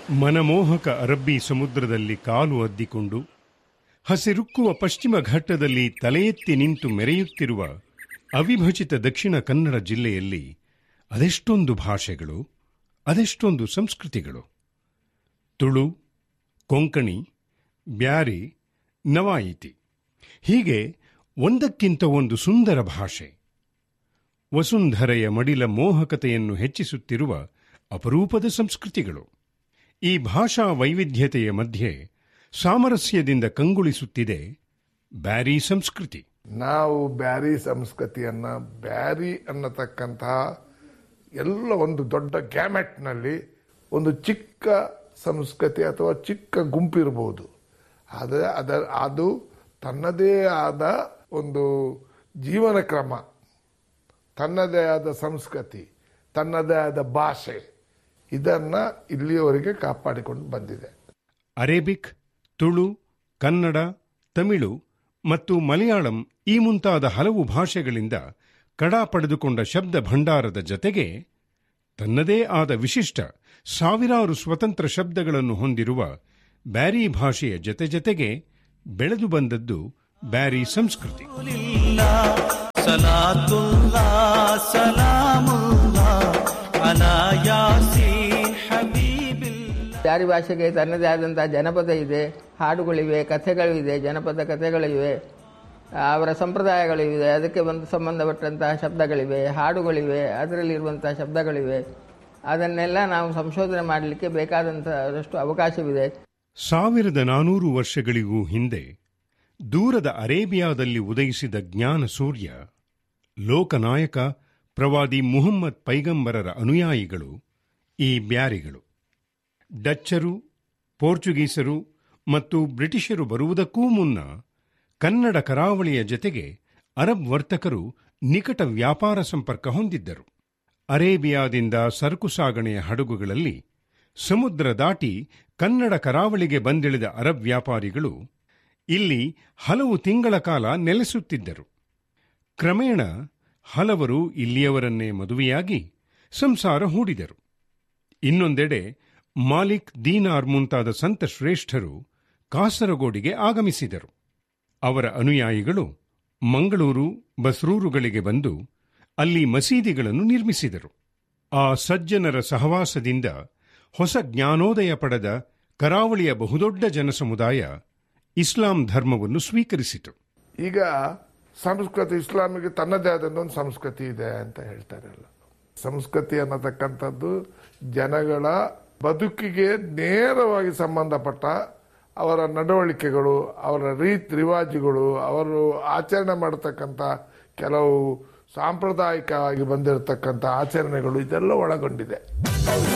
ಮನಮೋಹಕ ಅರಬ್ಬಿ ಸಮುದ್ರದಲ್ಲಿ ಕಾಲು ಅದ್ದಿಕೊಂಡು ಹಸಿರುಕ್ಕುವ ಪಶ್ಚಿಮ ಘಟ್ಟದಲ್ಲಿ ತಲೆ ಎತ್ತಿ ನಿಂತು ಮೆರೆಯುತ್ತಿರುವ ಅವಿಭಜಿತ ದಕ್ಷಿಣ ಕನ್ನಡ ಜಿಲ್ಲೆಯಲ್ಲಿ ಅದೆಷ್ಟೊಂದು ಭಾಷೆಗಳು ಅದೆಷ್ಟೊಂದು ಸಂಸ್ಕೃತಿಗಳು ತುಳು ಕೊಂಕಣಿ ಬ್ಯಾರಿ ನವಾಯಿತಿ ಹೀಗೆ ಒಂದಕ್ಕಿಂತ ಒಂದು ಸುಂದರ ಭಾಷೆ ವಸುಂಧರೆಯ ಮಡಿಲ ಮೋಹಕತೆಯನ್ನು ಹೆಚ್ಚಿಸುತ್ತಿರುವ ಅಪರೂಪದ ಸಂಸ್ಕೃತಿಗಳು ಈ ಭಾಷಾ ವೈವಿಧ್ಯತೆಯ ಮಧ್ಯೆ ಸಾಮರಸ್ಯದಿಂದ ಕಂಗೊಳಿಸುತ್ತಿದೆ ಬ್ಯಾರಿ ಸಂಸ್ಕೃತಿ ನಾವು ಬ್ಯಾರಿ ಸಂಸ್ಕೃತಿಯನ್ನ ಬ್ಯಾರಿ ಅನ್ನತಕ್ಕಂತಹ ಎಲ್ಲ ಒಂದು ದೊಡ್ಡ ಗ್ಯಾಮೆಟ್ನಲ್ಲಿ ಒಂದು ಚಿಕ್ಕ ಸಂಸ್ಕೃತಿ ಅಥವಾ ಚಿಕ್ಕ ಗುಂಪಿರ್ಬೋದು ಆದರೆ ಅದರ ಅದು ತನ್ನದೇ ಆದ ಒಂದು ಜೀವನ ಕ್ರಮ ತನ್ನದೇ ಆದ ಸಂಸ್ಕೃತಿ ತನ್ನದೇ ಆದ ಭಾಷೆ ಇದನ್ನ ಇಲ್ಲಿಯವರೆಗೆ ಕಾಪಾಡಿಕೊಂಡು ಬಂದಿದೆ ಅರೇಬಿಕ್ ತುಳು ಕನ್ನಡ ತಮಿಳು ಮತ್ತು ಮಲಯಾಳಂ ಈ ಮುಂತಾದ ಹಲವು ಭಾಷೆಗಳಿಂದ ಕಡ ಪಡೆದುಕೊಂಡ ಶಬ್ದ ಭಂಡಾರದ ಜತೆಗೆ ತನ್ನದೇ ಆದ ವಿಶಿಷ್ಟ ಸಾವಿರಾರು ಸ್ವತಂತ್ರ ಶಬ್ದಗಳನ್ನು ಹೊಂದಿರುವ ಬ್ಯಾರಿ ಭಾಷೆಯ ಜತೆ ಜತೆಗೆ ಬೆಳೆದು ಬಂದದ್ದು ಬ್ಯಾರಿ ಸಂಸ್ಕೃತಿ صلاة سلام الله على ياسين حبيب الله ಬ್ಯಾರಿ ಭಾಷೆಗೆ ತನ್ನದೇ ಆದಂತಹ ಜನಪದ ಇದೆ ಹಾಡುಗಳಿವೆ ಕಥೆಗಳಿವೆ ಜನಪದ ಕಥೆಗಳಿವೆ ಅವರ ಸಂಪ್ರದಾಯಗಳಿವೆ ಅದಕ್ಕೆ ಒಂದು ಸಂಬಂಧಪಟ್ಟಂತಹ ಶಬ್ದಗಳಿವೆ ಹಾಡುಗಳಿವೆ ಅದರಲ್ಲಿರುವಂತಹ ಶಬ್ದಗಳಿವೆ ಅದನ್ನೆಲ್ಲ ನಾವು ಸಂಶೋಧನೆ ಮಾಡಲಿಕ್ಕೆ ಬೇಕಾದಂತಹಷ್ಟು ಅವಕಾಶವಿದೆ ಸಾವಿರದ ನಾನೂರು ವರ್ಷಗಳಿಗೂ ಹಿಂದೆ ದೂರದ ಅರೇಬಿಯಾದಲ್ಲಿ ಉದಯಿಸಿದ ಜ್ಞಾನ ಸೂರ್ಯ ಲೋಕನಾಯಕ ಪ್ರವಾದಿ ಮುಹಮ್ಮದ್ ಪೈಗಂಬರರ ಅನುಯಾಯಿಗಳು ಈ ಬ್ಯಾರಿಗಳು ಡಚ್ಚರು ಪೋರ್ಚುಗೀಸರು ಮತ್ತು ಬ್ರಿಟಿಷರು ಬರುವುದಕ್ಕೂ ಮುನ್ನ ಕನ್ನಡ ಕರಾವಳಿಯ ಜತೆಗೆ ಅರಬ್ ವರ್ತಕರು ನಿಕಟ ವ್ಯಾಪಾರ ಸಂಪರ್ಕ ಹೊಂದಿದ್ದರು ಅರೇಬಿಯಾದಿಂದ ಸರಕು ಸಾಗಣೆಯ ಹಡಗುಗಳಲ್ಲಿ ಸಮುದ್ರ ದಾಟಿ ಕನ್ನಡ ಕರಾವಳಿಗೆ ಬಂದಿಳಿದ ಅರಬ್ ವ್ಯಾಪಾರಿಗಳು ಇಲ್ಲಿ ಹಲವು ತಿಂಗಳ ಕಾಲ ನೆಲೆಸುತ್ತಿದ್ದರು ಕ್ರಮೇಣ ಹಲವರು ಇಲ್ಲಿಯವರನ್ನೇ ಮದುವೆಯಾಗಿ ಸಂಸಾರ ಹೂಡಿದರು ಇನ್ನೊಂದೆಡೆ ಮಾಲಿಕ್ ದೀನಾರ್ ಮುಂತಾದ ಸಂತ ಶ್ರೇಷ್ಠರು ಕಾಸರಗೋಡಿಗೆ ಆಗಮಿಸಿದರು ಅವರ ಅನುಯಾಯಿಗಳು ಮಂಗಳೂರು ಬಸ್ರೂರುಗಳಿಗೆ ಬಂದು ಅಲ್ಲಿ ಮಸೀದಿಗಳನ್ನು ನಿರ್ಮಿಸಿದರು ಆ ಸಜ್ಜನರ ಸಹವಾಸದಿಂದ ಹೊಸ ಜ್ಞಾನೋದಯ ಪಡೆದ ಕರಾವಳಿಯ ಬಹುದೊಡ್ಡ ಜನಸಮುದಾಯ ಇಸ್ಲಾಂ ಧರ್ಮವನ್ನು ಸ್ವೀಕರಿಸಿತು ಈಗ ಸಂಸ್ಕೃತಿ ಇಸ್ಲಾಮಿಗೆ ತನ್ನದೇ ಆದಂಥ ಒಂದು ಸಂಸ್ಕೃತಿ ಇದೆ ಅಂತ ಹೇಳ್ತಾರಲ್ಲ ಸಂಸ್ಕೃತಿ ಅನ್ನತಕ್ಕಂಥದ್ದು ಜನಗಳ ಬದುಕಿಗೆ ನೇರವಾಗಿ ಸಂಬಂಧಪಟ್ಟ ಅವರ ನಡವಳಿಕೆಗಳು ಅವರ ರೀತಿ ರಿವಾಜುಗಳು ಅವರು ಆಚರಣೆ ಮಾಡತಕ್ಕಂಥ ಕೆಲವು ಸಾಂಪ್ರದಾಯಿಕವಾಗಿ ಬಂದಿರತಕ್ಕಂಥ ಆಚರಣೆಗಳು ಇದೆಲ್ಲ ಒಳಗೊಂಡಿದೆ